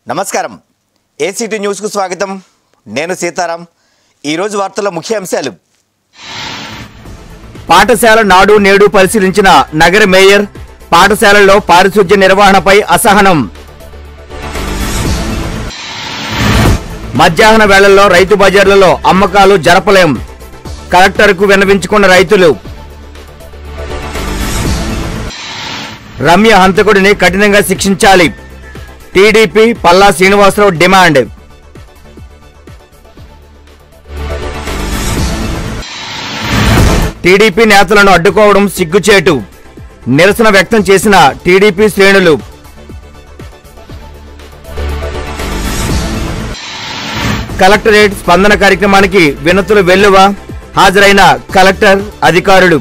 నమస్కారం ఏసీటీ న్యూస్కు స్వాగతం నేను సీతారాం ఈరోజు వార్తల ముఖ్య అంశాలు పాఠశాల నాడు నేడు పరిశీలించిన నగర మేయర్ పాఠశాలల్లో పారిశుధ్య నిర్వహణపై అసహనం మధ్యాహ్న వేళల్లో రైతు బజార్లలో అమ్మకాలు జరపలేం కలెక్టర్కు విన్నవించుకున్న రైతులు రమ్య హంతకుడిని కఠినంగా శిక్షించాలి TDP Palla Srinivasa Rao demand TDP నేతలను అడ్డుకోవడం సిగ్గుచేటు నిరసన వ్యక్తం చేసిన టీడీపీ శ్రేణులు కలెక్టరేట్ స్పందన కార్యక్రమానికి వినతులు వెల్లువ హాజరైన కలెక్టర్ అధికారులు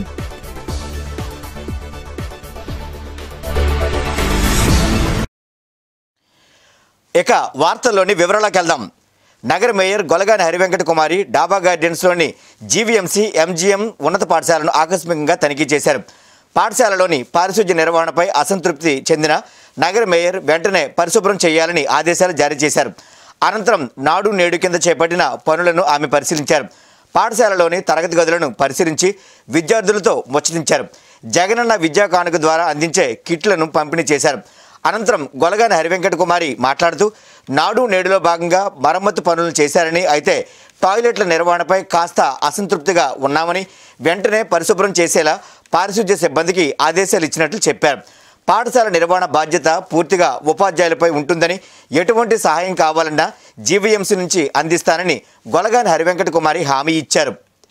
ఇక వార్తల్లోని వివరాలకు వెళ్దాం నగర మేయర్ గొలగాని హరివెంకట కుమారి డాబా గార్డెన్స్లోని జీవీఎంసీ ఎంజీఎం ఉన్నత పాఠశాలను ఆకస్మికంగా తనిఖీ చేశారు పాఠశాలలోని పారిశుధ్య నిర్వహణపై అసంతృప్తి చెందిన నగర మేయర్ వెంటనే పరిశుభ్రం చేయాలని ఆదేశాలు జారీ చేశారు అనంతరం నాడు నేడు కింద చేపట్టిన పనులను ఆమె పరిశీలించారు పాఠశాలలోని తరగతి గదులను పరిశీలించి విద్యార్థులతో ముచ్చటించారు జగనన్న విద్యా కానుక ద్వారా అందించే కిట్లను పంపిణీ చేశారు అనంతరం గొలగాని హరివెంకట కుమారి మాట్లాడుతూ నాడు నేడులో భాగంగా మరమ్మతు పనులు చేశారని అయితే టాయిలెట్ల నిర్వహణపై కాస్త అసంతృప్తిగా ఉన్నామని వెంటనే పరిశుభ్రం చేసేలా పారిశుధ్య సిబ్బందికి ఆదేశాలు ఇచ్చినట్లు చెప్పారు పాఠశాల నిర్వహణ బాధ్యత పూర్తిగా ఉపాధ్యాయులపై ఉంటుందని ఎటువంటి సహాయం కావాలన్నా జీవీఎంసీ నుంచి అందిస్తానని గొలగాని హరివెంకట కుమారి హామీ ఇచ్చారు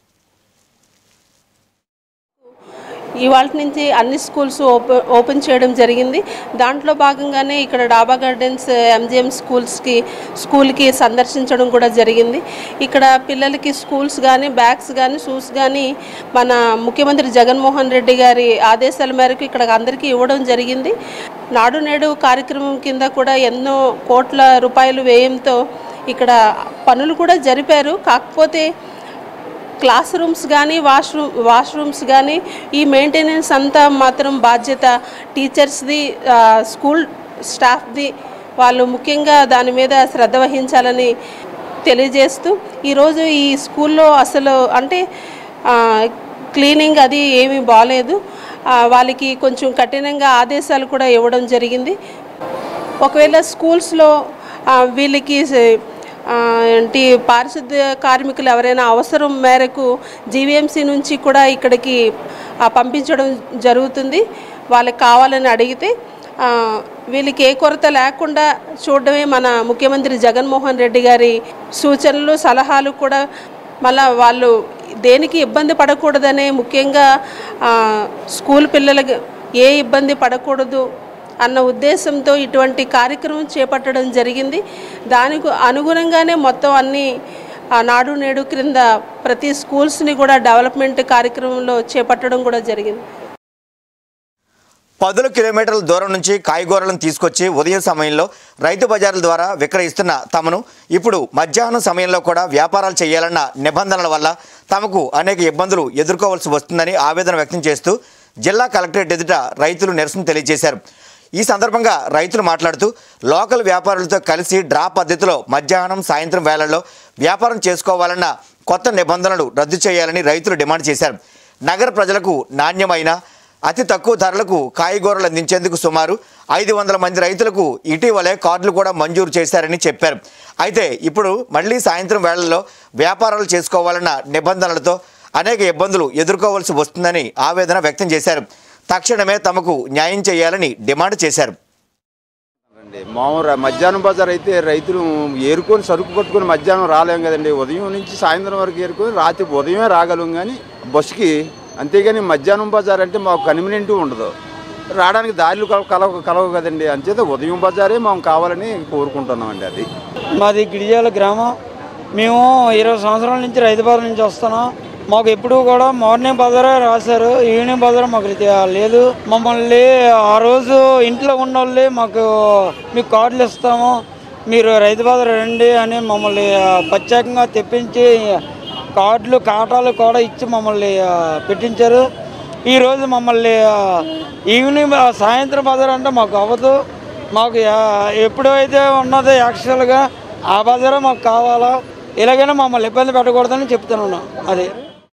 ఇవాళ నుంచి అన్ని స్కూల్స్ ఓపెన్ ఓపెన్ చేయడం జరిగింది దాంట్లో భాగంగానే ఇక్కడ డాబా గార్డెన్స్ ఎంజిఎం స్కూల్స్కి స్కూల్కి సందర్శించడం కూడా జరిగింది ఇక్కడ పిల్లలకి స్కూల్స్ కానీ బ్యాగ్స్ కానీ షూస్ కానీ మన ముఖ్యమంత్రి జగన్మోహన్ రెడ్డి గారి ఆదేశాల మేరకు ఇక్కడ అందరికీ ఇవ్వడం జరిగింది నాడు నేడు కార్యక్రమం కింద కూడా ఎన్నో కోట్ల రూపాయలు వ్యయంతో ఇక్కడ పనులు కూడా జరిపారు కాకపోతే క్లాస్ రూమ్స్ కానీ వాష్రూమ్ వాష్రూమ్స్ కానీ ఈ మెయింటెనెన్స్ అంతా మాత్రం బాధ్యత టీచర్స్ది ఆ, స్కూల్ స్టాఫ్ది వాళ్ళు ముఖ్యంగా దాని మీద శ్రద్ధ వహించాలని తెలియజేస్తూ ఈరోజు ఈ స్కూల్లో అసలు అంటే ఆ, క్లీనింగ్ అది ఏమీ బాగాలేదు ఆ, వాళ్ళకి కొంచెం కఠినంగా ఆదేశాలు కూడా ఇవ్వడం జరిగింది ఒకవేళ స్కూల్స్లో ఆ, వీళ్ళకి సే- ఆ, ఏంటి పారిశుద్ధ్య కార్మికులు ఎవరైనా అవసరం మేరకు జీవీఎంసీ నుంచి కూడా ఇక్కడికి ఆ, పంపించడం జరుగుతుంది వాళ్ళకి కావాలని అడిగితే ఆ, వీళ్ళకి ఏ కొరత లేకుండా చూడడమే మన ముఖ్యమంత్రి జగన్మోహన్ రెడ్డి గారి సూచనలు సలహాలు కూడా మళ్ళా వాళ్ళు దేనికి ఇబ్బంది పడకూడదనే ముఖ్యంగా ఆ, స్కూల్ పిల్లలకి ఏ ఇబ్బంది పడకూడదు అన్న ఉద్దేశంతో ఇటువంటి కార్యక్రమం చేపట్టడం జరిగింది దానికి అనుగుణంగానే మొత్తం అన్ని ఆ, నాడు నేడు క్రింద ప్రతి స్కూల్స్ని కూడా డెవలప్మెంట్ కార్యక్రమంలో చేపట్టడం కూడా జరిగింది పదుల కిలోమీటర్ల దూరం నుంచి కాయగూరలను తీసుకొచ్చి ఉదయం సమయంలో రైతు బజార్ల ద్వారా విక్రయిస్తున్న తమను ఇప్పుడు మధ్యాహ్నం సమయంలో కూడా వ్యాపారాలు చేయాలన్న నిబంధనల వల్ల తమకు అనేక ఇబ్బందులు ఎదుర్కోవాల్సి వస్తుందని ఆవేదన వ్యక్తం చేస్తూ జిల్లా కలెక్టరేట్ ఎదుట రైతులు నిరసన తెలియజేశారు ఈ సందర్భంగా రైతులు మాట్లాడుతూ లోకల్ వ్యాపారులతో కలిసి డ్రా పద్ధతిలో మధ్యాహ్నం సాయంత్రం వేళల్లో వ్యాపారం చేసుకోవాలన్న కొత్త నిబంధనలు రద్దు చేయాలని రైతులు డిమాండ్ చేశారు నగర ప్రజలకు నాణ్యమైన అతి తక్కువ ధరలకు కాయగూరలు అందించేందుకు సుమారు ఐదు వందల మంది రైతులకు ఇటీవలే కార్డులు కూడా మంజూరు చేశారని చెప్పారు అయితే ఇప్పుడు మళ్ళీ సాయంత్రం వేళల్లో వ్యాపారాలు చేసుకోవాలన్న నిబంధనలతో అనేక ఇబ్బందులు ఎదుర్కోవాల్సి వస్తుందని ఆవేదన వ్యక్తం చేశారు తక్షణమే తమకు న్యాయం చేయాలని డిమాండ్ చేశారు అండి మామూలు మధ్యాహ్నం బజార్ అయితే రైతులు ఏరుకొని సరుకు కొట్టుకొని మధ్యాహ్నం రాలేం కదండి ఉదయం నుంచి సాయంత్రం వరకు ఏరుకొని రాత్రి ఉదయమే రాగలం కానీ బస్సుకి అంతేగాని మధ్యాహ్నం బజార్ అంటే మాకు కన్వీనియంట్ ఉండదు రావడానికి దారులు కల- కలవ కలవు కదండి అంచేత ఉదయం బజారే మాకు కావాలని కోరుకుంటున్నామండి అది మాది గిడిజాల గ్రామం మేము ఇరవై సంవత్సరాల నుంచి రైతు బజార్ నుంచి వస్తున్నాం మాకు ఎప్పుడు కూడా మార్నింగ్ బజారే రాశారు ఈవినింగ్ బజార్ మాకు ఇది లేదు మమ్మల్ని ఆ రోజు ఇంట్లో ఉన్న వాళ్ళే మాకు మీకు కార్డులు ఇస్తాము మీరు రైతు బజార్ రండి అని మమ్మల్ని ఆ, ప్రత్యేకంగా తెప్పించి కార్డులు కాటాలు కూడా ఇచ్చి మమ్మల్ని ఆ, పెట్టించారు ఈరోజు మమ్మల్ని ఆ, ఈవినింగ్ ఆ, సాయంత్రం బజార్ అంటే మాకు అవ్వదు మాకు యా- ఎప్పుడైతే ఉన్నదో యాక్చువల్గా ఆ బజారే మాకు కావాలా ఇలాగైనా మమ్మల్ని ఇబ్బంది పెట్టకూడదని చెప్తున్నాను అది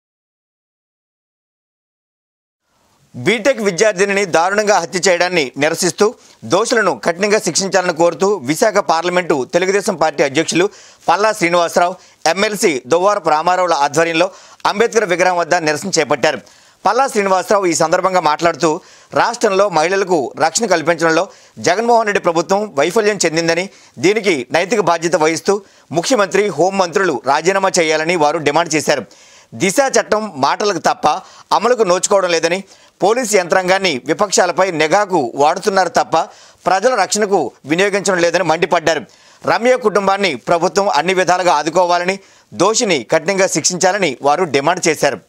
బీటెక్ విద్యార్థినిని దారుణంగా హత్య చేయడాన్ని నిరసిస్తూ దోషులను కఠినంగా శిక్షించాలని కోరుతూ విశాఖ పార్లమెంటు తెలుగుదేశం పార్టీ అధ్యక్షులు పల్లా శ్రీనివాసరావు ఎమ్మెల్సీ దువ్వారపు రామారావుల ఆధ్వర్యంలో అంబేద్కర్ విగ్రహం వద్ద నిరసన చేపట్టారు పల్లా శ్రీనివాసరావు ఈ సందర్భంగా మాట్లాడుతూ రాష్ట్రంలో మహిళలకు రక్షణ కల్పించడంలో జగన్మోహన్ రెడ్డి ప్రభుత్వం వైఫల్యం చెందిందని దీనికి నైతిక బాధ్యత వహిస్తూ ముఖ్యమంత్రి హోంమంత్రులు రాజీనామా చేయాలని వారు డిమాండ్ చేశారు దిశ చట్టం మాటలకు తప్ప అమలుకు నోచుకోవడం లేదని పోలీసు యంత్రాంగాన్ని విపక్షాలపై నిఘాకు వాడుతున్నారు తప్ప ప్రజల రక్షణకు వినియోగించడం లేదని మండిపడ్డారు రమ్య కుటుంబాన్ని ప్రభుత్వం అన్ని విధాలుగా ఆదుకోవాలని దోషిని కఠినంగా శిక్షించాలని వారు డిమాండ్ చేశారు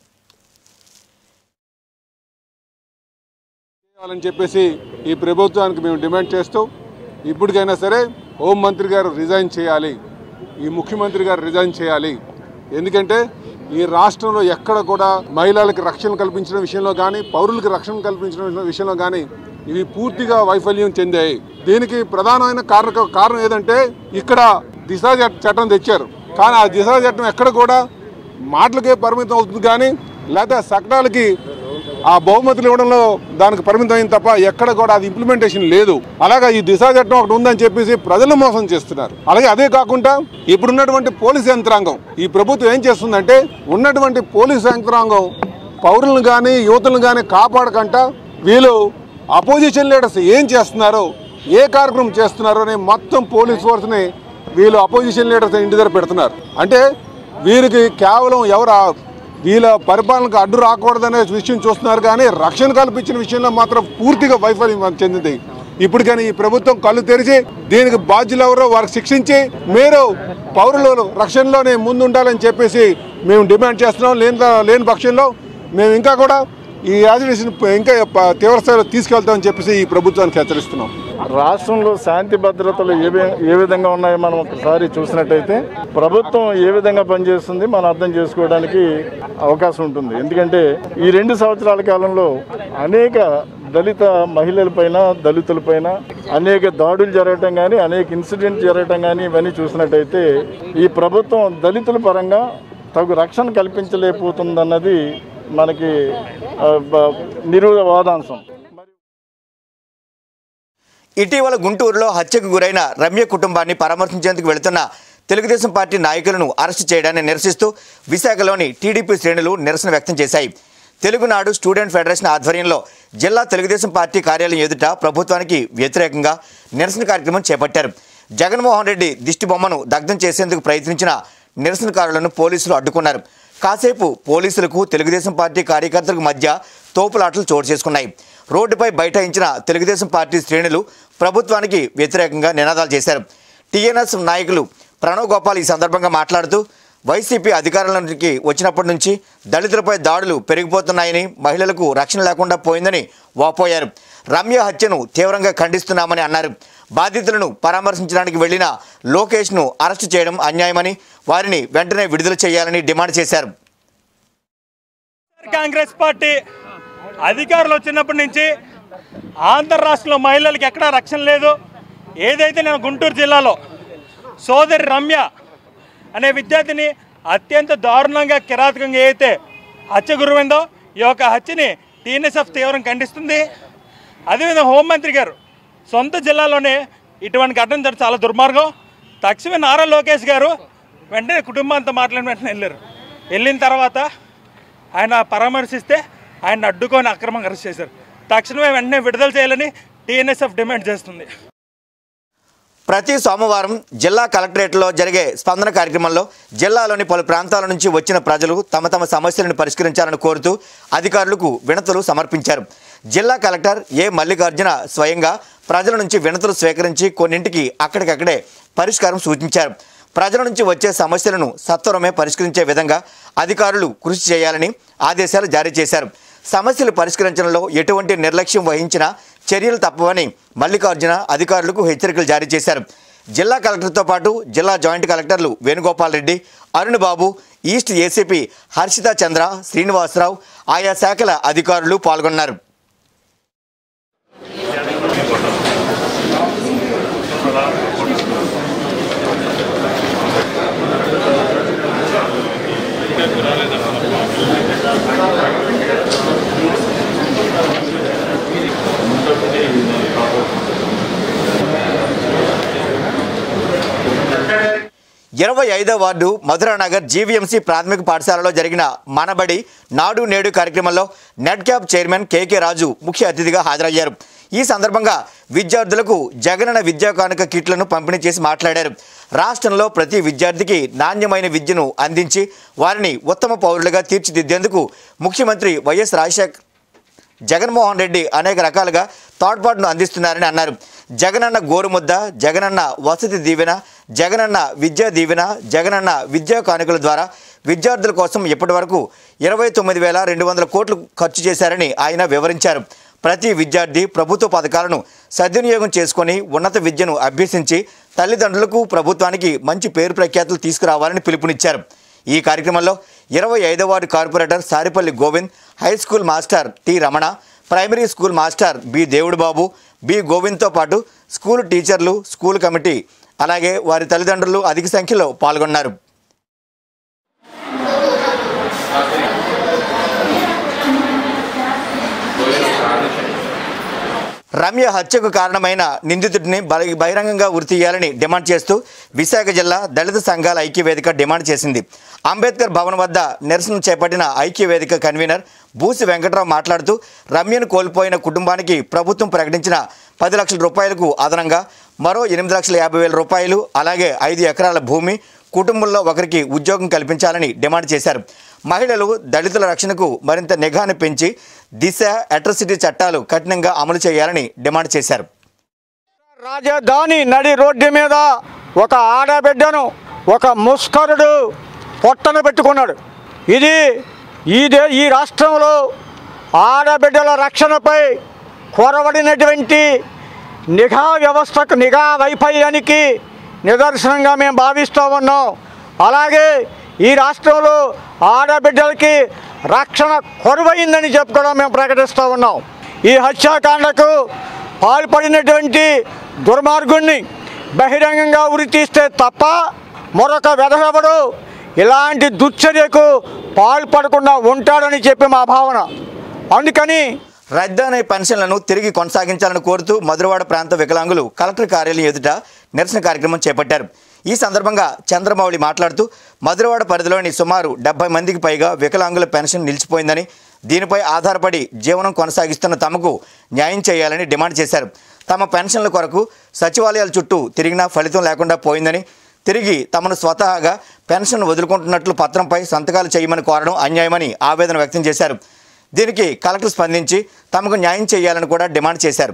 చేయాలని చెప్పేసి ఈ ప్రభుత్వానికి మేము డిమాండ్ చేస్తూ ఇప్పటికైనా సరే హోం మంత్రి గారు రిజైన్ చేయాలి ఈ ముఖ్యమంత్రి గారు రిజైన్ చేయాలి ఎందుకంటే ఈ రాష్ట్రంలో ఎక్కడ కూడా మహిళలకు రక్షణ కల్పించిన విషయంలో కానీ పౌరులకు రక్షణ కల్పించిన విషయంలో కానీ ఇవి పూర్తిగా వైఫల్యం చెందాయి దీనికి ప్రధానమైన కారణ కారణం ఏదంటే ఇక్కడ దిశ చట్ట- చట్టం తెచ్చారు కానీ ఆ దిశ చట్టం ఎక్కడ కూడా మాటలకే పరిమితం అవుతుంది కానీ లేదా సకటాలకి ఆ బహుమతులు ఇవ్వడంలో దానికి పరిమితం అయింది తప్ప ఎక్కడ కూడా అది ఇంప్లిమెంటేషన్ లేదు అలాగా ఈ దిశా చట్టం ఒకటి ఉందని చెప్పేసి ప్రజలు మోసం చేస్తున్నారు అలాగే అదే కాకుండా ఇప్పుడున్నటువంటి పోలీస్ యంత్రాంగం ఈ ప్రభుత్వం ఏం చేస్తుందంటే ఉన్నటువంటి పోలీస్ యంత్రాంగం పౌరులను కానీ యువతులను కానీ కాపాడకుండా వీళ్ళు అపోజిషన్ లీడర్స్ ఏం చేస్తున్నారో ఏ కార్యక్రమం చేస్తున్నారో అని మొత్తం పోలీస్ ఫోర్స్ని వీళ్ళు అపోజిషన్ లీడర్స్ ఇంటి దగ్గర పెడుతున్నారు అంటే వీరికి కేవలం ఎవరు ఆ- వీళ్ళ పరిపాలనకు అడ్డు రాకూడదనే విషయం చూస్తున్నారు కానీ రక్షణ కల్పించిన విషయంలో మాత్రం పూర్తిగా వైఫల్యం చెందింది ఇప్పటికైనా ఈ ప్రభుత్వం కళ్ళు తెరిచి దీనికి బాధ్యులు ఎవరో వారికి శిక్షించి మీరు పౌరులు రక్షణలోనే ముందు ఉండాలని చెప్పేసి మేము డిమాండ్ చేస్తున్నాం లేని లేని పక్షంలో మేము ఇంకా కూడా ఈ యాజిటేషన్ ఇంకా ప- తీవ్రస్థాయిలో తీసుకెళ్తామని చెప్పేసి ఈ ప్రభుత్వానికి హెచ్చరిస్తున్నాం రాష్ట్రంలో శాంతి భద్రతలు ఏ వి- ఏ విధంగా ఉన్నాయో మనం ఒకసారి చూసినట్టయితే ప్రభుత్వం ఏ విధంగా పనిచేస్తుంది మనం అర్థం చేసుకోవడానికి అవకాశం ఉంటుంది ఎందుకంటే ఈ రెండు సంవత్సరాల కాలంలో అనేక దళిత మహిళలపైన దళితులపైన అనేక దాడులు జరగటం కానీ అనేక ఇన్సిడెంట్ జరగటం కానీ ఇవన్నీ చూసినట్టయితే ఈ ప్రభుత్వం దళితుల పరంగా తగు రక్షణ కల్పించలేకపోతుందన్నది మనకి ఆ, బ- నిరూవాదాంశం ఇటీవల గుంటూరులో హత్యకు గురైన రమ్య కుటుంబాన్ని పరామర్శించేందుకు వెళుతున్న తెలుగుదేశం పార్టీ నాయకులను అరెస్టు చేయడాన్ని నిరసిస్తూ విశాఖలోని టీడీపీ శ్రేణులు నిరసన వ్యక్తం చేశాయి తెలుగునాడు స్టూడెంట్ ఫెడరేషన్ ఆధ్వర్యంలో జిల్లా తెలుగుదేశం పార్టీ కార్యాలయం ఎదుట ప్రభుత్వానికి వ్యతిరేకంగా నిరసన కార్యక్రమం చేపట్టారు జగన్మోహన్ రెడ్డి దిష్టి బొమ్మను దగ్ధం చేసేందుకు ప్రయత్నించిన నిరసనకారులను పోలీసులు అడ్డుకున్నారు కాసేపు పోలీసులకు తెలుగుదేశం పార్టీ కార్యకర్తలకు మధ్య తోపులాటలు చోటు చేసుకున్నాయి రోడ్డుపై బైఠాయించిన తెలుగుదేశం పార్టీ శ్రేణులు ప్రభుత్వానికి వ్యతిరేకంగా నినాదాలు చేశారు టీఎన్ఎస్ నాయకులు ప్రణవ్ గోపాల్ ఈ సందర్భంగా మాట్లాడుతూ వైసీపీ అధికారంలోకి వచ్చినప్పటి నుంచి దళితులపై దాడులు పెరిగిపోతున్నాయని మహిళలకు రక్షణ లేకుండా పోయిందని వాపోయారు రమ్య హత్యను తీవ్రంగా ఖండిస్తున్నామని అన్నారు బాధితులను పరామర్శించడానికి వెళ్లిన లోకేష్ను అరెస్టు చేయడం అన్యాయమని వారిని వెంటనే విడుదల చేయాలని డిమాండ్ చేశారు కాంగ్రెస్ పార్టీ అధికారులు వచ్చినప్పటి నుంచి ఆంధ్ర రాష్ట్రంలో మహిళలకు ఎక్కడా రక్షణ లేదు ఏదైతే నేను గుంటూరు జిల్లాలో సోదరి రమ్య అనే విద్యార్థిని అత్యంత దారుణంగా కిరాతకంగా ఏదైతే హత్య గురువైందో ఈ యొక్క హత్యని టీఎన్ఎస్ఎఫ్ తీవ్రం ఖండిస్తుంది అదేవిధంగా హోంమంత్రి గారు సొంత జిల్లాలోనే ఇటువంటి ఘటన జరగడం చాలా దుర్మార్గం తక్షణమే నారా లోకేష్ గారు వెంటనే కుటుంబంతో మాట్లాడిన వెంటనే వెళ్ళారు వెళ్ళిన తర్వాత ఆయన పరామర్శిస్తే ఆయన అడ్డుకొని అక్రమంగా అరెస్ట్ చేశారు తక్షణమే వెంటనే విడుదల చేయాలని టీఎన్ఎస్ఎఫ్ డిమాండ్ చేస్తుంది ప్రతి సోమవారం జిల్లా కలెక్టరేట్లో జరిగే స్పందన కార్యక్రమంలో జిల్లాలోని పలు ప్రాంతాల నుంచి వచ్చిన ప్రజలు తమ తమ సమస్యలను పరిష్కరించాలని కోరుతూ అధికారులకు వినతులు సమర్పించారు జిల్లా కలెక్టర్ ఏ మల్లికార్జున స్వయంగా ప్రజల నుంచి వినతులు స్వీకరించి కొన్నింటికి అక్కడికక్కడే పరిష్కారం సూచించారు ప్రజల నుంచి వచ్చే సమస్యలను సత్వరమే పరిష్కరించే విధంగా అధికారులు కృషి చేయాలని ఆదేశాలు జారీ చేశారు సమస్యలు పరిష్కరించడంలో ఎటువంటి నిర్లక్ష్యం వహించినా చర్యలు తప్పవని మల్లికార్జున అధికారులకు హెచ్చరికలు జారీ చేశారు జిల్లా కలెక్టర్తో పాటు జిల్లా జాయింట్ కలెక్టర్లు వేణుగోపాల్ రెడ్డి అరుణ్ బాబు ఈస్ట్ ఏసీపీ హర్షిత చంద్ర శ్రీనివాసరావు ఆయా శాఖల అధికారులు పాల్గొన్నారు ఇరవై ఐదో వార్డు మధురానగర్ జీవీఎంసీ ప్రాథమిక పాఠశాలలో జరిగిన మనబడి నాడు నేడు కార్యక్రమంలో NEDCAP chairman KK Raju ముఖ్య అతిథిగా హాజరయ్యారు ఈ సందర్భంగా విద్యార్థులకు జగనన్న విద్యా కానుక కిట్లను పంపిణీ చేసి మాట్లాడారు రాష్ట్రంలో ప్రతి విద్యార్థికి నాణ్యమైన విద్యను అందించి వారిని ఉత్తమ పౌరులుగా తీర్చిదిద్దేందుకు ముఖ్యమంత్రి వైఎస్ రాజశేఖర్ జగన్మోహన్ రెడ్డి అనేక రకాలుగా తోడ్పాటును అందిస్తున్నారని అన్నారు జగనన్న గోరుముద్ద జగనన్న వసతి దీవెన జగనన్న విద్యా దీవెన జగనన్న విద్యా కానుకల ద్వారా విద్యార్థుల కోసం ఇప్పటివరకు ఇరవై తొమ్మిది వేల రెండు వందల కోట్లు ఖర్చు చేశారని ఆయన వివరించారు ప్రతి విద్యార్థి ప్రభుత్వ పథకాలను సద్వినియోగం చేసుకొని ఉన్నత విద్యను అభ్యసించి తల్లిదండ్రులకు ప్రభుత్వానికి మంచి పేరు ప్రఖ్యాతులు తీసుకురావాలని పిలుపునిచ్చారు ఈ కార్యక్రమంలో ఇరవై ఐదవ ward corporator Saripalli Govind high school master T Ramana primary school master B Devudu Babu B గోవింద్తో పాటు స్కూల్ టీచర్లు స్కూల్ కమిటీ అలాగే వారి తల్లిదండ్రులు అధిక సంఖ్యలో పాల్గొన్నారు రమ్య హత్యకు కారణమైన నిందితుడిని బల- బహిరంగంగా ఉరితీయాలని డిమాండ్ చేస్తూ విశాఖ జిల్లా దళిత సంఘాల ఐక్యవేదిక డిమాండ్ చేసింది అంబేద్కర్ భవన్ వద్ద నిరసన చేపట్టిన ఐక్యవేదిక కన్వీనర్ బూసి వెంకట్రావు మాట్లాడుతూ రమ్యను కోల్పోయిన కుటుంబానికి ప్రభుత్వం ప్రకటించిన పది లక్షల రూపాయలకు అదనంగా మరో ఎనిమిది లక్షల యాభై వేల రూపాయలు అలాగే ఐదు ఎకరాల భూమి కుటుంబంలో ఒకరికి ఉద్యోగం కల్పించాలని డిమాండ్ చేశారు మహిళలు దళితుల రక్షణకు మరింత నిఘాను పెంచి దిశ అట్రసిటీ చట్టాలు కఠినంగా అమలు చేయాలని డిమాండ్ చేశారు రాజధాని నడి రోడ్డు మీద ఒక ఆడబిడ్డను ఒక ముస్కరుడు పొట్టన పెట్టుకున్నాడు ఇది ఈ దే ఈ రాష్ట్రంలో ఆడబిడ్డల రక్షణపై కొరవడినటువంటి నిఘా వ్యవస్థకు నిఘా వైఫల్యానికి నిదర్శనంగా మేము భావిస్తూ ఉన్నాం అలాగే ఈ రాష్ట్రంలో ఆడబిడ్డలకి రక్షణ కొరవైందని చెప్పి కూడా మేము ప్రకటిస్తూ ఉన్నాం ఈ హత్యాకాండకు పాల్పడినటువంటి దుర్మార్గుణ్ణి బహిరంగంగా ఉరి తీస్తే తప్ప మరొక వెధవెవడు ఇలాంటి దుశ్చర్యకు పాల్పడకుండా ఉంటాడని చెప్పి మా భావన అందుకని రద్దానే పెన్షన్లను తిరిగి కొనసాగించాలని కోరుతూ మధురవాడ ప్రాంత వికలాంగులు కలెక్టర్ కార్యాలయం ఎదుట నిరసన కార్యక్రమం చేపట్టారు ఈ సందర్భంగా చంద్రమౌళి మాట్లాడుతూ మధురవాడ పరిధిలోని సుమారు డెబ్బై మందికి పైగా వికలాంగుల పెన్షన్ నిలిచిపోయిందని దీనిపై ఆధారపడి జీవనం కొనసాగిస్తున్న తమకు న్యాయం చేయాలని డిమాండ్ చేశారు తమ పెన్షన్ల కొరకు సచివాలయాల చుట్టూ తిరిగినా ఫలితం లేకుండా పోయిందని తిరిగి తమను స్వతహాగా పెన్షన్ వదులుకుంటున్నట్లు పత్రంపై సంతకాలు చేయమని కోరడం అన్యాయమని ఆవేదన వ్యక్తం చేశారు దీనికి కలెక్టర్ స్పందించి తమకు న్యాయం చేయాలని కూడా డిమాండ్ చేశారు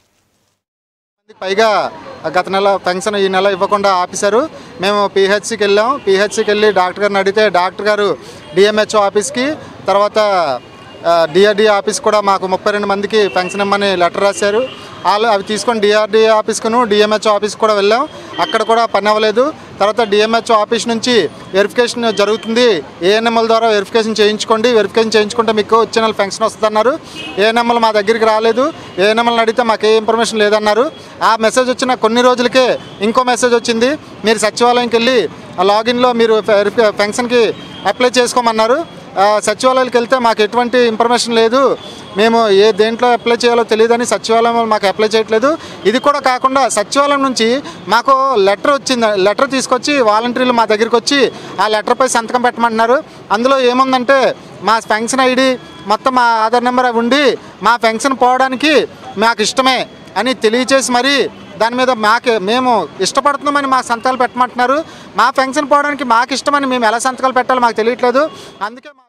మందికి పైగా గత నెల పెన్షన్ ఈ నెల ఇవ్వకుండా ఆపేశారు మేము పిహెచ్సికి వెళ్ళాం పిహెచ్సికి వెళ్ళి డాక్టర్ గారిని అడిగితే డాక్టర్ గారు డిఎంహెచ్ఓ ఆఫీస్కి తర్వాత డిఆర్డి ఆఫీస్ కూడా మాకు ముప్పై రెండు మందికి పెన్షన్ ఇమ్మని లెటర్ రాశారు వాళ్ళు అవి తీసుకొని డిఆర్డి ఆఫీస్కును డిఎంహెచ్ఓ ఆఫీస్కి కూడా వెళ్ళాం అక్కడ కూడా పని అవ్వలేదు తర్వాత డిఎంహెచ్ఓ ఆఫీస్ నుంచి వెరిఫికేషన్ జరుగుతుంది ఏఎన్ఎంఎల్ ద్వారా వెరిఫికేషన్ చేయించుకోండి వెరిఫికేషన్ చేయించుకుంటే మీకు వచ్చే నెల పెన్షన్ వస్తుందన్నారు ఏఎన్ఎంఎల్ మా దగ్గరికి రాలేదు ఏఎన్ఎంఎల్ని అడిగితే మాకు ఏ ఇన్ఫర్మేషన్ లేదన్నారు ఆ మెసేజ్ వచ్చిన కొన్ని రోజులకే ఇంకో మెసేజ్ వచ్చింది మీరు సచివాలయంకి వెళ్ళి ఆ లాగిన్లో మీరు వెరిఫి- పెన్షన్కి అప్లై చేసుకోమన్నారు ఆ, సచివాలయాలకు వెళ్తే మాకు ఎటువంటి ఇన్ఫర్మేషన్ లేదు మేము ఏ దేంట్లో అప్లై చేయాలో తెలియదని సచివాలయం వాళ్ళు మాకు అప్లై చేయట్లేదు ఇది కూడా కాకుండా సచివాలయం నుంచి మాకు లెటర్ వచ్చింది లెటర్ తీసుకొచ్చి వాలంటీర్లు మా దగ్గరికి వచ్చి ఆ లెటర్పై సంతకం పెట్టమంటున్నారు అందులో ఏముందంటే మా పెన్షన్ ఐడి మొత్తం మా ఆధార్ నెంబర్ అవి ఉండి మా పెన్షన్ పోవడానికి మాకు ఇష్టమే అని తెలియచేసి మరి దాని మీద మాకు మేము ఇష్టపడుతున్నామని మా సంతకాలు పెట్టమంటున్నారు మా పెన్షన్ పోవడానికి మాకు ఇష్టమని మేము ఎలా సంతకాలు పెట్టాలో మాకు తెలియట్లేదు అందుకే మా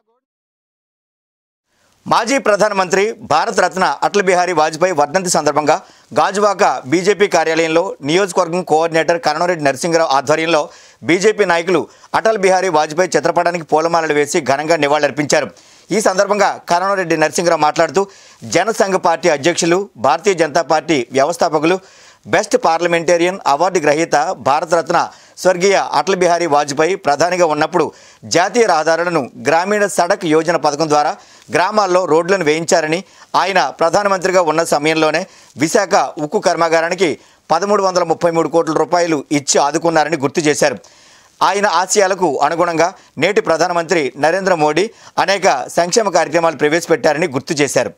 మాజీ ప్రధానమంత్రి భారతరత్న అటల్ బిహారీ వాజ్పేయి వర్ధంతి సందర్భంగా గాజువాక బీజేపీ కార్యాలయంలో నియోజకవర్గం కోఆర్డినేటర్ కరణరెడ్డి నరసింహరావు ఆధ్వర్యంలో బీజేపీ నాయకులు అటల్ బిహారీ వాజ్పేయి చిత్రపటానికి పూలమాలలు వేసి ఘనంగా నివాళులర్పించారు ఈ సందర్భంగా కరణరెడ్డి నరసింహరావు మాట్లాడుతూ జనసంఘ పార్టీ అధ్యక్షులు భారతీయ జనతా పార్టీ వ్యవస్థాపకులు బెస్ట్ పార్లమెంటేరియన్ అవార్డు గ్రహీత భారతరత్న స్వర్గీయ అటల్ బిహారీ వాజ్పేయి ప్రధానిగా ఉన్నప్పుడు జాతీయ రహదారులను గ్రామీణ సడక్ యోజన పథకం ద్వారా గ్రామాల్లో రోడ్లను వేయించారని ఆయన ప్రధానమంత్రిగా ఉన్న సమయంలోనే విశాఖ ఉక్కు కర్మాగారానికి పదమూడు వందల ముప్పై మూడు కోట్ల రూపాయలు ఇచ్చి ఆదుకున్నారని గుర్తు చేశారు ఆయన ఆశయాలకు అనుగుణంగా నేటి ప్రధానమంత్రి నరేంద్ర మోడీ అనేక సంక్షేమ కార్యక్రమాలు ప్రవేశపెట్టారని గుర్తు చేశారు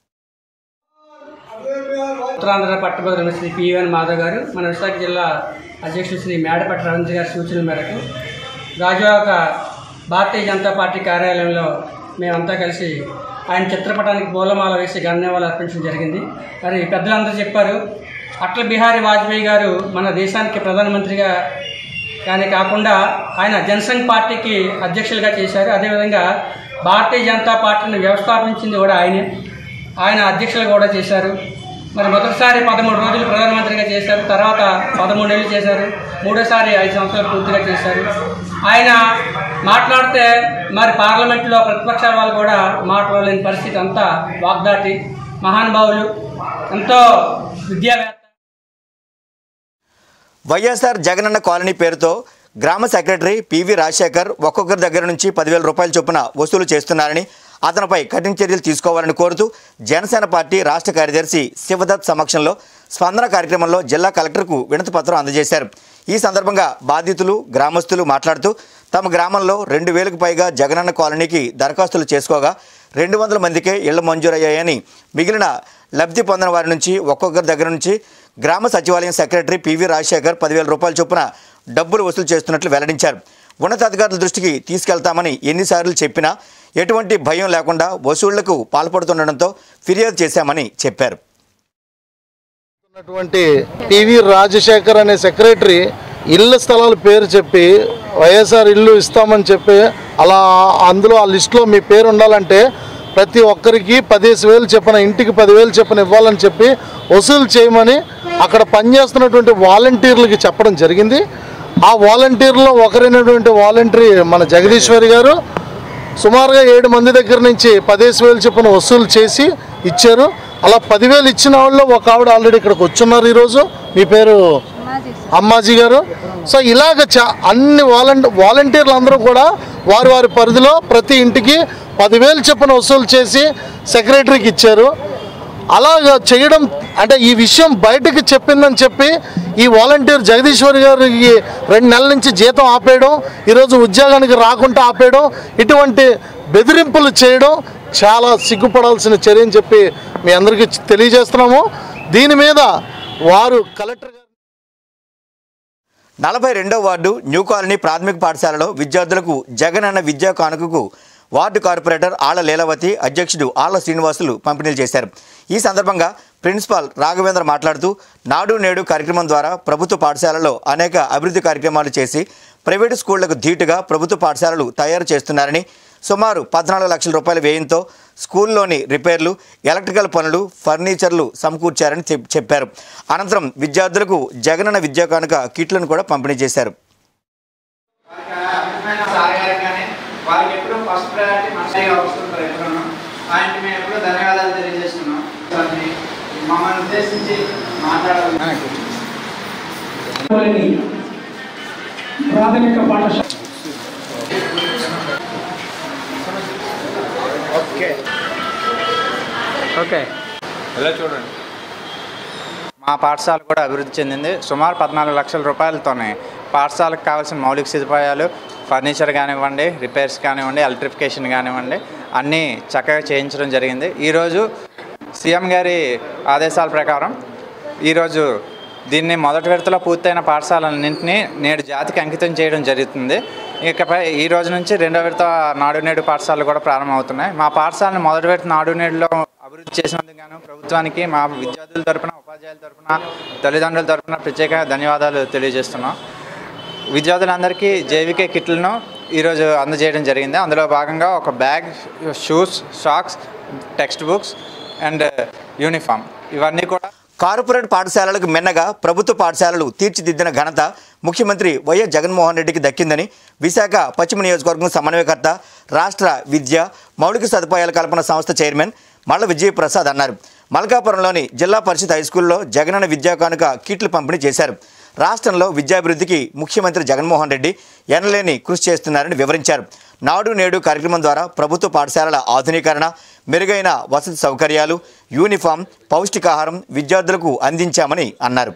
ఉత్తరాంధ్ర పట్టభద్రులు శ్రీ పివిఎన్ మాధవ్ గారు మన విశాఖ జిల్లా అధ్యక్షులు శ్రీ మేడపట్టి రవీంద్ర గారి సూచనల మేరకు గాజువాక భారతీయ జనతా పార్టీ కార్యాలయంలో మేమంతా కలిసి ఆయన చిత్రపటానికి పూలమాల వేసి గణ్యవాళ్ళు అర్పించడం జరిగింది మరి పెద్దలందరూ చెప్పారు అటల్ బిహారీ వాజ్పేయి గారు మన దేశానికి ప్రధానమంత్రిగా కానీ కాకుండా ఆయన జనసంఘ్ పార్టీకి అధ్యక్షులుగా చేశారు అదేవిధంగా భారతీయ జనతా పార్టీని వ్యవస్థాపించింది కూడా ఆయనే ఆయన అధ్యక్షులుగా కూడా చేశారు మరి మొదటిసారి పదమూడు రోజులు ప్రధానమంత్రిగా చేశారు తర్వాత పదమూడు నెలలు చేశారు మూడోసారి ఐదు సంవత్సరాలు పూర్తిగా చేశారు ఆయన మాట్లాడితే మరి పార్లమెంట్లో ప్రతిపక్షాల వాళ్ళు కూడా మాట్లాడలేని పరిస్థితి అంతా వాగ్దాటి మహానుభావులు ఎంతో విద్యావేత్త వైఎస్ఆర్ జగనన్న కాలనీ పేరుతో గ్రామ సెక్రటరీ పివి రాజశేఖర్ ఒక్కొక్కరి దగ్గర నుంచి పదివేల రూపాయల చొప్పున వసూలు చేస్తున్నారని అతనిపై కఠిన చర్యలు తీసుకోవాలని కోరుతూ జనసేన పార్టీ రాష్ట్ర కార్యదర్శి శివదత్ సమక్షంలో స్పందన కార్యక్రమంలో జిల్లా కలెక్టర్కు వినతి పత్రం అందజేశారు ఈ సందర్భంగా బాధితులు గ్రామస్తులు మాట్లాడుతూ తమ గ్రామంలో రెండు వేలకు పైగా జగనన్న కాలనీకి దరఖాస్తులు చేసుకోగా రెండు వందల మందికే ఇళ్ల మంజూరయ్యాయని మిగిలిన లబ్ధి పొందిన వారి నుంచి ఒక్కొక్కరి దగ్గర నుంచి గ్రామ సచివాలయం సెక్రటరీ పివి రాజశేఖర్ పదివేల రూపాయల చొప్పున డబ్బులు వసూలు చేస్తున్నట్లు వెల్లడించారు ఉన్నతాధికారుల దృష్టికి తీసుకెళ్తామని ఎన్నిసార్లు చెప్పినా ఎటువంటి భయం లేకుండా వసూళ్లకు పాల్పడుతుండటంతో ఫిర్యాదు చేశామని చెప్పారు ఉన్నటువంటి పివి రాజశేఖర్ అనే సెక్రటరీ ఇళ్ళ స్థలాల పేరు చెప్పి వైఎస్ఆర్ ఇల్లు ఇస్తామని చెప్పి అలా అందులో ఆ లిస్టులో మీ పేరు ఉండాలంటే ప్రతి ఒక్కరికి పదిహేను వేలు చెప్పిన ఇంటికి పదివేలు చెప్పిన ఇవ్వాలని చెప్పి వసూలు చేయమని అక్కడ పనిచేస్తున్నటువంటి వాలంటీర్లకి చెప్పడం జరిగింది ఆ వాలంటీర్లో ఒకరైనటువంటి వాలంటీర్ మన జగదీశ్వరి గారు సుమారుగా ఏడు మంది దగ్గర నుంచి పదిహేను వేలు చొప్పున వసూలు చేసి ఇచ్చారు అలా పదివేలు ఇచ్చిన వాళ్ళు ఒక ఆవిడ ఆల్రెడీ ఇక్కడికి వచ్చున్నారు ఈరోజు మీ పేరు అమ్మాజీ గారు సో ఇలాగ చా అన్ని వాలంటీ వాలంటీర్లు అందరూ కూడా వారి వారి పరిధిలో ప్రతి ఇంటికి పదివేలు చొప్పున వసూలు చేసి సెక్రటరీకి ఇచ్చారు అలాగ చేయడం అంటే ఈ విషయం బయటకు చెప్పిందని చెప్పి ఈ వాలంటీర్ జగదీశ్వరి గారికి రెండు నెలల నుంచి జీతం ఆపేయడం ఈరోజు ఉద్యోగానికి రాకుండా ఆపేయడం ఇటువంటి బెదిరింపులు చేయడం చాలా సిగ్గుపడాల్సిన చర్య అని చెప్పి మీ అందరికీ తెలియజేస్తున్నాము దీని మీద వారు కలెక్టర్ నలభై రెండో వార్డు న్యూ కాలనీ ప్రాథమిక పాఠశాలలో విద్యార్థులకు జగన్ అన్న విద్యా కానుకకు వార్డు కార్పొరేటర్ ఆళ్ల లీలావతి అధ్యక్షుడు ఆళ్ల శ్రీనివాసులు పంపిణీ చేశారు ఈ సందర్భంగా ప్రిన్సిపాల్ రాఘవేంద్ర మాట్లాడుతూ నాడు నేడు కార్యక్రమం ద్వారా ప్రభుత్వ పాఠశాలలో అనేక అభివృద్ధి కార్యక్రమాలు చేసి ప్రైవేటు స్కూళ్లకు ధీటుగా ప్రభుత్వ పాఠశాలలు తయారు చేస్తున్నారని సుమారు పద్నాలుగు లక్షల రూపాయల వ్యయంతో స్కూల్లోని రిపేర్లు ఎలక్ట్రికల్ పనులు ఫర్నిచర్లు సమకూర్చారని చెప్- చెప్పారు అనంతరం విద్యార్థులకు జగనన్న విద్యా కానుక కిట్లను కూడా పంపిణీ చేశారు వారికి ఎప్పుడు ఫస్ట్ ప్రయారిటీ మనసాగా వస్తుంటారు ఎప్పుడన్నా ఆయనకి మేము ఎప్పుడు ధన్యవాదాలు తెలియజేస్తున్నాం వారిని మమ్మల్ని ఉద్దేశించి మాట్లాడాలి ప్రాథమిక పాఠశాల ఓకే ఓకే ఎలా చూడండి మా పాఠశాల కూడా అభివృద్ధి చెందింది సుమారు పద్నాలుగు లక్షల రూపాయలతోనే పాఠశాలకు కావాల్సిన మౌలిక సదుపాయాలు ఫర్నిచర్ కానివ్వండి రిపేర్స్ కానివ్వండి ఎలక్ట్రిఫికేషన్ కానివ్వండి అన్నీ చక్కగా చేయించడం జరిగింది ఈరోజు సీఎం గారి ఆదేశాల ప్రకారం ఈరోజు దీన్ని మొదటి విడతలో పూర్తయిన పాఠశాలన్నింటినీ నేడు జాతికి అంకితం చేయడం జరుగుతుంది ఇకపై ఈ రోజు నుంచి రెండో విడత నాడు నేడు పాఠశాలలు కూడా ప్రారంభమవుతున్నాయి మా పాఠశాలను మొదటి విడత నాడు నేడులో అభివృద్ధి చేసినందుకు గాను ప్రభుత్వానికి మా విద్యార్థుల తరపున ఉపాధ్యాయుల తరపున తల్లిదండ్రుల తరపున ప్రత్యేక ధన్యవాదాలు తెలియజేస్తున్నాం విద్యార్థులందరికీ జేవికే కిట్లను ఈరోజు అందజేయడం జరిగింది అందులో భాగంగా ఒక bag shoes socks text books and uniform ఇవన్నీ కూడా కార్పొరేట్ పాఠశాలలకు మిన్నగా ప్రభుత్వ పాఠశాలలు తీర్చిదిద్దిన ఘనత ముఖ్యమంత్రి వైఎస్ జగన్మోహన్ రెడ్డికి దక్కిందని విశాఖ పశ్చిమ నియోజకవర్గం సమన్వయకర్త రాష్ట్ర విద్య మౌలిక సదుపాయాల కల్పన సంస్థ చైర్మన్ మల్ల విజయప్రసాద్ అన్నారు మల్కాపురంలోని జిల్లా పరిషత్ హైస్కూల్లో జగనన్న విద్యా కానుక కిట్లు పంపిణీ చేశారు రాష్ట్రంలో విద్యాభివృద్ధికి ముఖ్యమంత్రి జగన్మోహన్ రెడ్డి ఎనలేని కృషి చేస్తున్నారని వివరించారు నాడు నేడు కార్యక్రమం ద్వారా ప్రభుత్వ పాఠశాలల ఆధునీకరణ మెరుగైన వసతి సౌకర్యాలు యూనిఫామ్ పౌష్టికాహారం విద్యార్థులకు అందించామని అన్నారు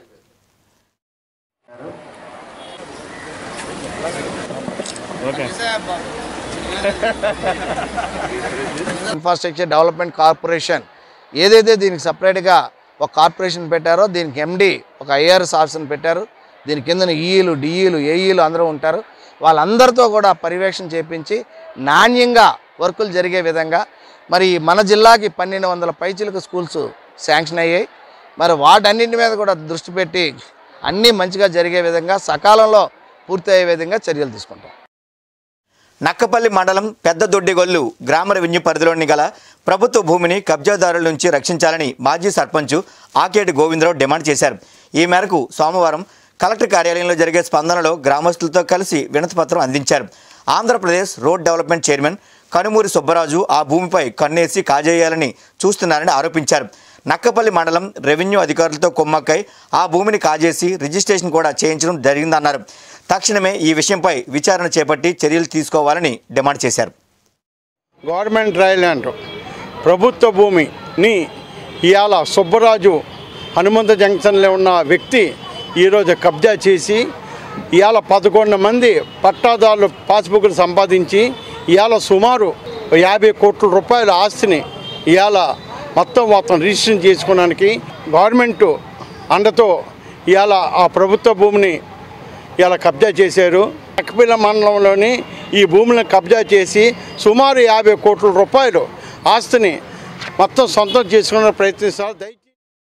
ఇన్ఫ్రాస్ట్రక్చర్ డెవలప్మెంట్ కార్పొరేషన్ ఏదైతే దీనికి సపరేట్గా ఒక కార్పొరేషన్ పెట్టారో దీనికి ఎండి ఒక ఐఆర్ఎస్ ఆఫీసర్ని పెట్టారు దీని కింద ఈఈలు డిఈలు ఏఈలు అందరూ ఉంటారు వాళ్ళందరితో కూడా పర్యవేక్షణ చేపించి నాణ్యంగా వర్కులు జరిగే విధంగా మరి మన జిల్లాకి పన్నెండు వందల పైచిలకు స్కూల్స్ శాంక్షన్ అయ్యాయి మరి వాటన్నింటి మీద కూడా దృష్టి పెట్టి అన్నీ మంచిగా జరిగే విధంగా సకాలంలో పూర్తి అయ్యే విధంగా చర్యలు తీసుకుంటాం నక్కపల్లి మండలం పెద్ద దొడ్డిగొల్లు గ్రామ రెవెన్యూ పరిధిలోని గల ప్రభుత్వ భూమిని కబ్జాదారుల నుంచి రక్షించాలని మాజీ సర్పంచ్ ఆకేటి గోవిందరావు డిమాండ్ చేశారు ఈ మేరకు సోమవారం కలెక్టర్ కార్యాలయంలో జరిగే స్పందనలో గ్రామస్తులతో కలిసి వినతిపత్రం అందించారు Andhra Pradesh road development chairman Kanumuri Subbaraju ఆ భూమిపై కన్నేసి కాజేయాలని చూస్తున్నారని ఆరోపించారు నక్కపల్లి మండలం రెవెన్యూ అధికారులతో కుమ్మక్కై ఆ భూమిని కాజేసి రిజిస్ట్రేషన్ కూడా చేయించడం జరిగిందన్నారు తక్షణమే ఈ విషయంపై విచారణ చేపట్టి చర్యలు తీసుకోవాలని డిమాండ్ చేశారు గవర్నమెంట్ రైల్యాండ్ ప్రభుత్వ భూమిని ఇవాళ సుబ్బరాజు హనుమంత జంక్షన్లో ఉన్న వ్యక్తి ఈరోజు కబ్జా చేసి ఇవాళ పదకొండు మంది పట్టాదారులు పాస్బుక్లు సంపాదించి ఇవాళ సుమారు యాభై కోట్ల రూపాయల ఆస్తిని ఇవాళ మొత్తం మొత్తం రిజిస్ట్రేషన్ చేసుకోవడానికి గవర్నమెంట్ అండతో ఇవాళ ఆ ప్రభుత్వ భూమిని ఇలా కబ్జా చేశారు అక్కపిల్ల మండలంలోని ఈ భూములను కబ్జా చేసి సుమారు యాభై కోట్ల రూపాయలు ఆస్తిని మొత్తం సొంతం చేసుకునే ప్రయత్నిస్తారు దయచేసి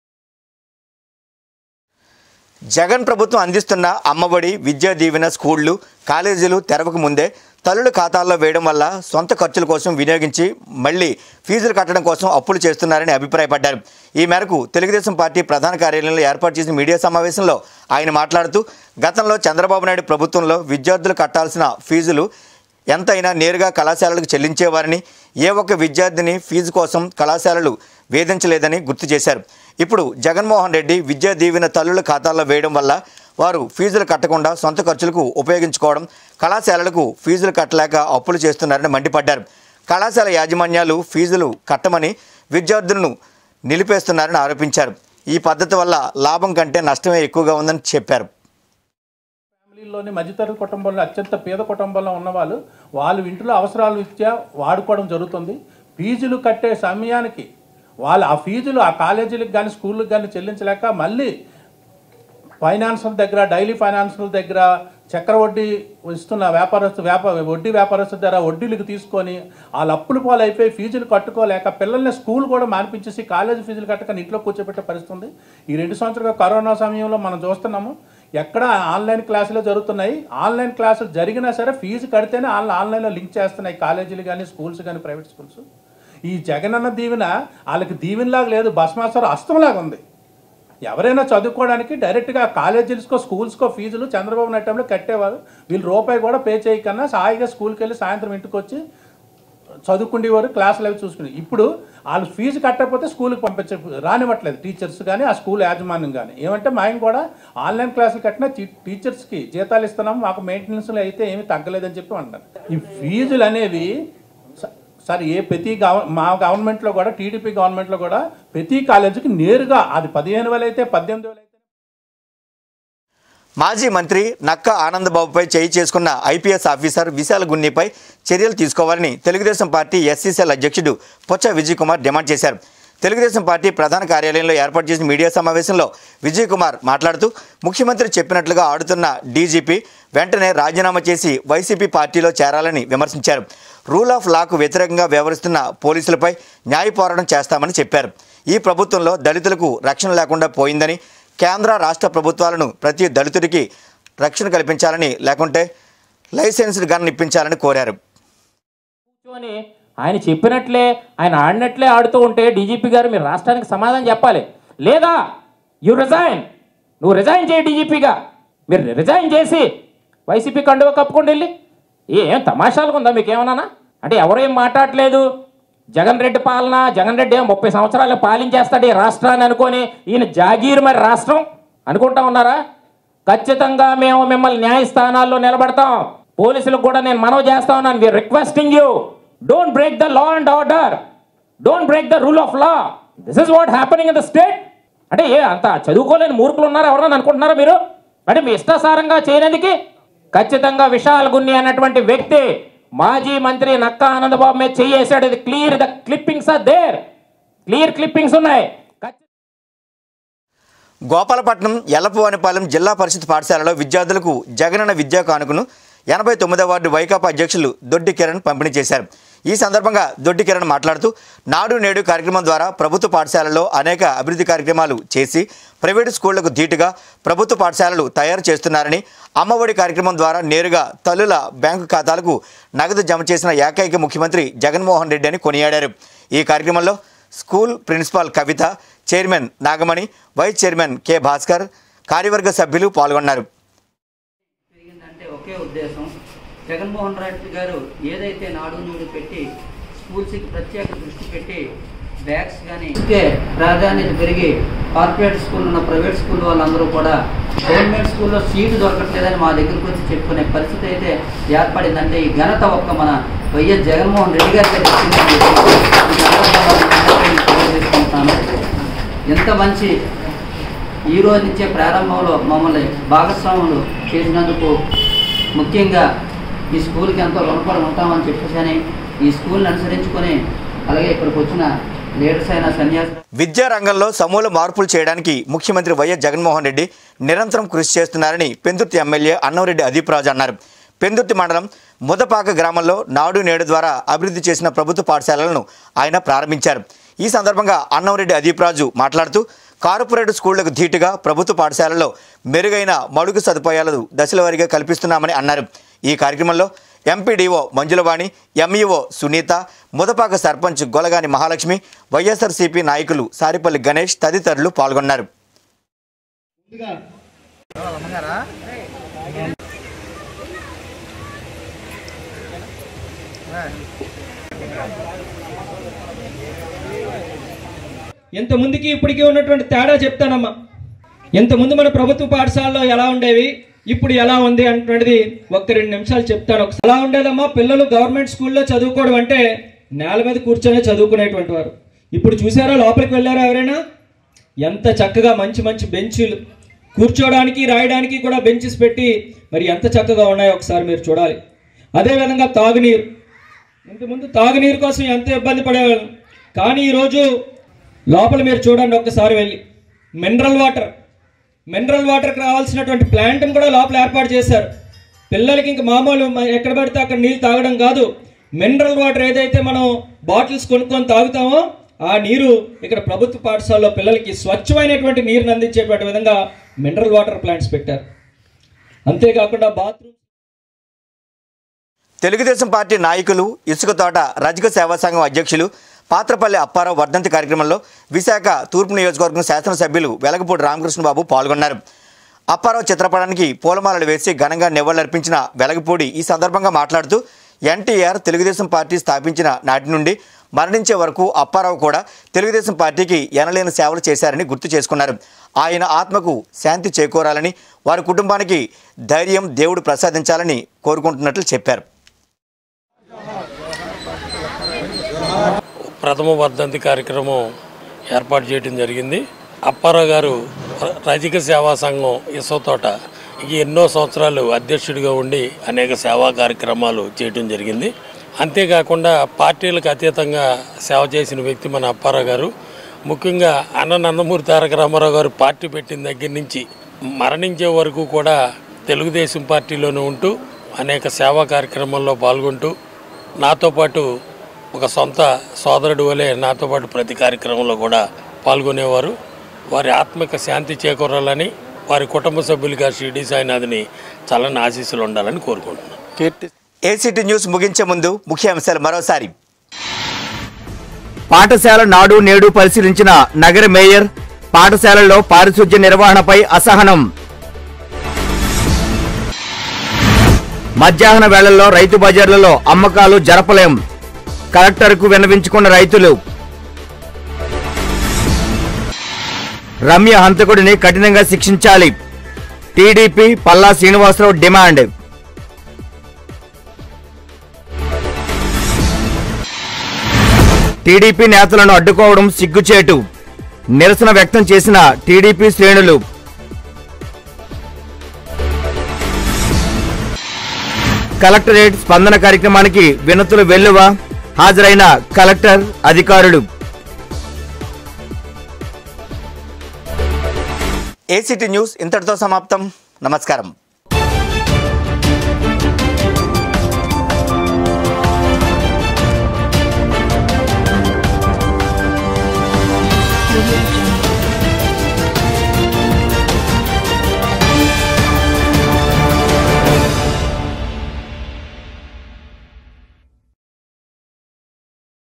జగన్ ప్రభుత్వం అందిస్తున్న అమ్మఒడి విద్యా దీవెన స్కూళ్లు కాలేజీలు తెరవక ముందే తల్లుల ఖాతాల్లో వేయడం వల్ల సొంత ఖర్చుల కోసం వినియోగించి మళ్ళీ ఫీజులు కట్టడం కోసం అప్పులు చేస్తున్నారని అభిప్రాయపడ్డారు ఈ మేరకు తెలుగుదేశం పార్టీ ప్రధాన కార్యాలయంలో ఏర్పాటు చేసిన మీడియా సమావేశంలో ఆయన మాట్లాడుతూ గతంలో చంద్రబాబు నాయుడు ప్రభుత్వంలో విద్యార్థులు కట్టాల్సిన ఫీజులు ఎంతైనా నేరుగా కళాశాలలకు చెల్లించేవారని ఏ ఒక్క విద్యార్థిని ఫీజు కోసం కళాశాలలు వేధించలేదని గుర్తు చేశారు ఇప్పుడు జగన్మోహన్ రెడ్డి విద్యా దీవెన తల్లుల ఖాతాల్లో వేయడం వల్ల వారు ఫీజులు కట్టకుండా సొంత ఖర్చులకు ఉపయోగించుకోవడం కళాశాలలకు ఫీజులు కట్టలేక అప్పులు చేస్తున్నారని మండిపడ్డారు కళాశాల యాజమాన్యాలు ఫీజులు కట్టమని విద్యార్థులను నిలిపేస్తున్నారని ఆరోపించారు ఈ పద్ధతి వల్ల లాభం కంటే నష్టమే ఎక్కువగా ఉందని చెప్పారు ఫ్యామిలీలోని మధ్యతరగతి కుటుంబంలో అత్యంత పేద కుటుంబంలో ఉన్నవాళ్ళు వాళ్ళు ఇంట్లో అవసరాలు ఇచ్చా వాడుకోవడం జరుగుతుంది ఫీజులు కట్టే సమయానికి వాళ్ళు ఆ ఫీజులు ఆ కాలేజీలకు కానీ స్కూళ్ళకి కానీ చెల్లించలేక మళ్ళీ ఫైనాన్షియల్ దగ్గర డైలీ ఫైనాన్షియల్ దగ్గర చక్ర వడ్డీ ఇస్తున్న వ్యాపారస్తు వ్యాపార వడ్డీ వ్యాపారస్తు దగ్గర వడ్డీలకు తీసుకొని వాళ్ళ అప్పులు పాలు అయిపోయి ఫీజులు కట్టుకోలేక పిల్లల్ని స్కూల్ కూడా మానిపించేసి కాలేజీ ఫీజులు కట్టక ఇంట్లో కూర్చోబెట్టే పరిస్థితి ఉంది ఈ రెండు సంవత్సరాలుగా కరోనా సమయంలో మనం చూస్తున్నాము ఎక్కడ ఆన్లైన్ క్లాసులు జరుగుతున్నాయి ఆన్లైన్ క్లాసులు జరిగినా సరే ఫీజు కడితేనే ఆన్లైన్ ఆన్లైన్లో లింక్ చేస్తున్నాయి కాలేజీలు కానీ స్కూల్స్ కానీ ప్రైవేట్ స్కూల్స్ ఈ జగనన్న దీవెన వాళ్ళకి దీవెనలాగా లేదు భస్మాసుర అస్తంలాగా ఉంది ఎవరైనా చదువుకోవడానికి డైరెక్ట్గా కాలేజీలకో స్కూల్స్కో ఫీజులు చంద్రబాబు నాయుడు టైంలో కట్టేవారు వీళ్ళు రూపాయి కూడా పే చేయకన్నా హాయిగా స్కూల్కి వెళ్ళి సాయంత్రం ఇంటికి వచ్చి చదువుకునేవారు క్లాసులు అవి చూసుకుని ఇప్పుడు వాళ్ళు ఫీజు కట్టకపోతే స్కూల్కి పంపించ రానివ్వట్లేదు టీచర్స్ కానీ ఆ స్కూల్ యాజమాన్యం కానీ ఏమంటే మేము కూడా ఆన్లైన్ క్లాసులు కట్టిన టీ- టీచర్స్కి జీతాలు ఇస్తున్నాం మాకు మెయింటెనెన్స్లో అయితే ఏమీ తగ్గలేదని చెప్పి అంటారు ఈ ఫీజులు అనేవి స- సార్ ఏ ప్రతి గవ మా గవర్నమెంట్లో కూడా టీడీపీ గవర్నమెంట్లో కూడా ప్రతి కాలేజీకి నేరుగా అది పదిహేను వేలు అయితే పద్దెనిమిది వేలు అయితే మాజీ మంత్రి నక్క ఆనందబాబుపై చేయి చేసుకున్న ఐపీఎస్ ఆఫీసర్ విశాల్ గున్నిపై చర్యలు తీసుకోవాలని తెలుగుదేశం పార్టీ ఎస్సీసీఎల్ అధ్యక్షుడు పొచ్చ విజయ్ కుమార్ డిమాండ్ చేశారు తెలుగుదేశం పార్టీ ప్రధాన కార్యాలయంలో ఏర్పాటు చేసిన మీడియా సమావేశంలో విజయ్ కుమార్ మాట్లాడుతూ ముఖ్యమంత్రి చెప్పినట్లుగా ఆడుతున్న డీజీపీ వెంటనే రాజీనామా చేసి వైసీపీ పార్టీలో చేరాలని విమర్శించారు రూల్ ఆఫ్ లాకు వ్యతిరేకంగా వ్యవహరిస్తున్న పోలీసులపై న్యాయ పోరాటం చేస్తామని చెప్పారు ఈ ప్రభుత్వంలో దళితులకు రక్షణ లేకుండా పోయిందని కేంద్ర రాష్ట్ర ప్రభుత్వాలను ప్రతి దళితుడికి రక్షణ కల్పించాలని లేకుంటే లైసెన్స్డ్ గన్ ఇప్పించాలని కోరారు కూర్చొని ఆయన చెప్పినట్లే ఆయన ఆడినట్లే ఆడుతూ ఉంటే డీజీపీ గారు మీరు రాష్ట్రానికి సమాధానం చెప్పాలి లేదా యు రిజైన్ నువ్వు రిజైన్ చేయి డీజీపీగా మీరు రిజైన్ చేసి వైసీపీ కండువ కప్పుకోండి వెళ్ళి ఏ- ఏం తమాషాలుగా ఉందా మీకు ఏమన్నా అంటే ఎవరేం మాట్లాడట్లేదు జగన్ రెడ్డి పాలన జగన్ రెడ్డి ఏం ముప్పై సంవత్సరాలు పాలించేస్తాడు ఈ రాష్ట్రాన్ని అనుకొని ఈయన జాగీర్ మరి రాష్ట్రం అనుకుంటా ఉన్నారా ఖచ్చితంగా మేము మిమ్మల్ని న్యాయస్థానాల్లో నిలబడతాం పోలీసులకు కూడా నేను మనవి చేస్తా ఉన్నాను we requesting you don't break the law and order don't break the rule of law this is what happening in the state అంటే ఏ అంత చదువుకోలేని మూర్ఖులు ఉన్నారు ఎవరన్నా అనుకుంటున్నారా మీరు అంటే మీ ఇష్టాసారంగా చేయడానికి ఖచ్చితంగా విశాల్ గున్ని అన్నటువంటి వ్యక్తి మాజీ మంత్రి నక్కా ఆనందబాబు మీద చేయేశాడు ఇది clear the clippings are there clear clippings ఉన్నాయి గోపాలపట్నం ఎల్లపువానిపాలెం జిల్లా పరిషత్ పాఠశాలలో విద్యార్థులకు జగనన్న విద్యా కానుకను ఎనభై తొమ్మిదవ వార్డు వైకాపా అధ్యక్షులు దొడ్డి కిరణ్ పంపిణీ చేశారు ఈ సందర్భంగా దొడ్డి కిరణ్ మాట్లాడుతూ నాడు నేడు కార్యక్రమం ద్వారా ప్రభుత్వ పాఠశాలలో అనేక అభివృద్ధి కార్యక్రమాలు చేసి ప్రైవేటు స్కూళ్లకు ధీటుగా ప్రభుత్వ పాఠశాలలు తయారు చేస్తున్నారని అమ్మఒడి కార్యక్రమం ద్వారా నేరుగా తల్లుల బ్యాంకు ఖాతాలకు నగదు జమ చేసిన ఏకైక ముఖ్యమంత్రి జగన్మోహన్ రెడ్డి అని కొనియాడారు ఈ కార్యక్రమంలో school principal Kavitha chairman Nagamani vice chairman K Bhaskar కార్యవర్గ సభ్యులు పాల్గొన్నారు అంటే ఒకే ఉద్దేశం జగన్మోహన్ రెడ్డి గారు ఏదైతే నాడు నూడు పెట్టి స్కూల్స్కి ప్రత్యేక దృష్టి పెట్టి బ్యాగ్స్ కానీ ఇస్తే ప్రాధాన్యత పెరిగి కార్పొరేట్ స్కూల్ ఉన్న ప్రైవేట్ స్కూల్ వాళ్ళందరూ కూడా గవర్నమెంట్ స్కూల్లో సీటు దొరకట్లేదని మా దగ్గరికి వచ్చి చెప్పుకునే పరిస్థితి అయితే ఏర్పడిందంటే ఈ ఘనత ఒక్క మన వైఎస్ జగన్మోహన్ రెడ్డి గారికి దక్కిందని చెప్పి ఈ సందర్భంగా మీ అందరికీ తెలియజేసుకుంటున్నాను. ఎంత మంచి ఈ రోజు నుంచే ప్రారంభంలో మమ్మల్ని భాగస్వాములు చేసినందుకు ముఖ్యంగా ఈ స్కూల్కి ఎంతో రుణపడి ఉంటామని చెప్పేసి అని ఈ స్కూల్ని అనుసరించుకొని అలాగే ఇక్కడికి వచ్చిన లీడర్స్ అయిన సన్యాసి విద్యా రంగంలో సమూల మార్పులు చేయడానికి ముఖ్యమంత్రి వైఎస్ జగన్మోహన్ రెడ్డి నిరంతరం కృషి చేస్తున్నారని పెందుర్తి ఎమ్మెల్యే అన్నంరెడ్డి అదీప్ రాజు అన్నారు పెందుర్తి మండలం ముదపాక గ్రామంలో నాడు నేడు ద్వారా అభివృద్ధి చేసిన ప్రభుత్వ పాఠశాలలను ఆయన ప్రారంభించారు ఈ సందర్భంగా అన్నంరెడ్డి అదీప్ రాజు మాట్లాడుతూ కార్పొరేట్ స్కూళ్లకు ధీటుగా ప్రభుత్వ పాఠశాలలో మెరుగైన మడుగు సదుపాయాలు దశల వారీగా కల్పిస్తున్నామని అన్నారు ఈ కార్యక్రమంలో MPDO Manjulavani MEO Sunitha Mudapaka sarpanch Golagani Mahalakshmi YSRCP నాయకులు సారిపల్లి గణేష్ తదితరులు పాల్గొన్నారు ఇంతముందుకి ఇప్పటికీ ఉన్నటువంటి తేడా చెప్తానమ్మా ఇంతకుముందు మన ప్రభుత్వ పాఠశాలలో ఎలా ఉండేవి ఇప్పుడు ఎలా ఉంది అంటున్నది ఒక్క రెండు నిమిషాలు చెప్తాను ఒకసారి ఎలా ఉండేదమ్మా పిల్లలు గవర్నమెంట్ స్కూల్లో చదువుకోవడం అంటే నేల మీద కూర్చొనే చదువుకునేటువంటి వారు ఇప్పుడు చూసారా లోపలికి వెళ్ళారా ఎవరైనా ఎంత చక్కగా మంచి మంచి బెంచీలు కూర్చోవడానికి రాయడానికి కూడా బెంచెస్ పెట్టి మరి ఎంత చక్కగా ఉన్నాయో ఒకసారి మీరు చూడాలి అదేవిధంగా తాగునీరు ఇంతకుముందు తాగునీరు కోసం ఎంత ఇబ్బంది పడేవాళ్ళం కానీ ఈరోజు లోపల మీరు చూడండి ఒక్కసారి వెళ్ళి మినరల్ వాటర్ మినరల్ వాటర్కి రావాల్సినటువంటి ప్లాంట్ని కూడా లోపల ఏర్పాటు చేశారు పిల్లలకి ఇంక మామూలు మ- ఎక్కడ పడితే అక్కడ నీళ్ళు తాగడం కాదు మినరల్ వాటర్ ఏదైతే మనం బాటిల్స్ కొనుక్కొని తాగుతామో ఆ నీరు ఇక్కడ ప్రభుత్వ పాఠశాలలో పిల్లలకి స్వచ్ఛమైనటువంటి నీరుని అందించేటువంటి విధంగా మినరల్ వాటర్ ప్లాంట్స్ పెట్టారు అంతేకాకుండా బాత్రూమ్ తెలుగుదేశం పార్టీ నాయకులు ఇసుక తోట రజక సేవా సంఘం అధ్యక్షులు పాత్రపల్లి అప్పారావు వర్ధంతి కార్యక్రమంలో విశాఖ తూర్పు నియోజకవర్గం శాసనసభ్యులు వెలగపూడి రామకృష్ణబాబు పాల్గొన్నారు అప్పారావు చిత్రపటానికి పూలమాలలు వేసి ఘనంగా నివాళులర్పించిన వెలగపూడి ఈ సందర్భంగా మాట్లాడుతూ ఎన్టీఆర్ తెలుగుదేశం పార్టీ స్థాపించిన నాటి నుండి మరణించే వరకు అప్పారావు కూడా తెలుగుదేశం పార్టీకి ఎనలేని సేవలు చేశారని గుర్తు చేసుకున్నారు ఆయన ఆత్మకు శాంతి చేకూరాలని వారి కుటుంబానికి ధైర్యం దేవుడు ప్రసాదించాలని కోరుకుంటున్నట్లు చెప్పారు ప్రథమ వర్ధంతి కార్యక్రమం ఏర్పాటు చేయడం జరిగింది అప్పారావు గారు రజక సేవా సంఘం ఇసోతోట ఈ ఎన్నో సంవత్సరాలు అధ్యక్షుడిగా ఉండి అనేక సేవా కార్యక్రమాలు చేయడం జరిగింది అంతేకాకుండా పార్టీలకు అతీతంగా సేవ చేసిన వ్యక్తి మన అప్పారావు గారు ముఖ్యంగా అన్న నందమూరి తారక రామారావు గారు పార్టీ పెట్టిన దగ్గర నుంచి మరణించే వరకు కూడా తెలుగుదేశం పార్టీలోనే ఉంటూ అనేక సేవా కార్యక్రమాల్లో పాల్గొంటూ నాతో పాటు ఒక సొంత సోదరుడు వలె నాతో పాటు ప్రతి కార్యక్రమంలో కూడా పాల్గొనేవారు వారి ఆత్మిక శాంతి చేకూరాలని వారి కుటుంబ సభ్యులుగా షిరిడి సాయినాథ్ని చల్లని ఆశీస్సులు ఉండాలని కోరుకుంటున్నాను కీర్తి ఏసీటీ న్యూస్ ముగించే ముందు ముఖ్య అంశాలు మరోసారి పాఠశాల నాడు నేడు పరిశీలించిన నగర మేయర్ పాఠశాలల్లో పారిశుధ్య నిర్వహణపై అసహనం మధ్యాహ్న వేళల్లో రైతు బజార్లలో అమ్మకాలు జరపలేం కలెక్టర్కు విన్నవించుకున్న రైతులు రమ్య హంతకుడిని కఠినంగా శిక్షించాలి TDP Palla Srinivasa Rao demand TDP నేతలను అడ్డుకోవడం సిగ్గుచేటు నిరసన వ్యక్తం చేసిన టీడీపీ శ్రేణులు కలెక్టరేట్ స్పందన కార్యక్రమానికి వినతులు వెల్లువ హాజరైన కలెక్టర్ అధికారులు ఏసీటీ న్యూస్ ఇంతటితో సమాప్తం నమస్కారం